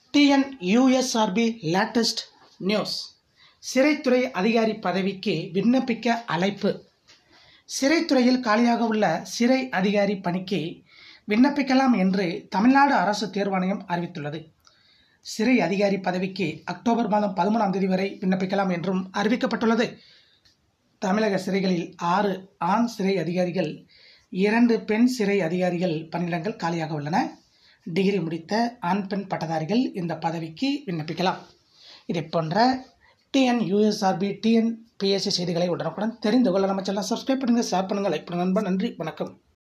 TN USRB latest news சிறைத்துறை அதிகாரி பதவிக்கு விண்ணப்பிக்க அழைப்பு சிறைத்துறையில் காலியாக உள்ள சிறை அதிகாரி பணிக்கு விண்ணப்பிக்கலாம் என்று தமிழ்நாடு அரசு தேர்வாணையம் அறிவித்துள்ளது சிறை அதிகாரி பதவிக்கு அக்டோபர் மாதம் பதிமூணாம் தேதி வரை விண்ணப்பிக்கலாம் என்றும் அறிவிக்கப்பட்டுள்ளது தமிழக சிறைகளில் ஆறு ஆண் சிறை அதிகாரிகள் இரண்டு பெண் சிறை அதிகாரிகள் பணியிடங்கள் காலியாக உள்ளன டிகிரி முடித்த ஆண் பெண் பட்டதாரிகள் இந்த பதவிக்கு விண்ணப்பிக்கலாம் இதை போன்ற டிஎன் யூஎஸ்ஆர்பி டிஎன் பிஎஸ்சி செய்திகளை உடனுக்குடன் தெரிந்து கொள்ள நம்ம சேனல் சப்ஸ்கிரைப் பண்ணுங்கள் ஷேர் பண்ணுங்கள் லைக் பண்ணுங்கள் நண்பா நன்றி வணக்கம்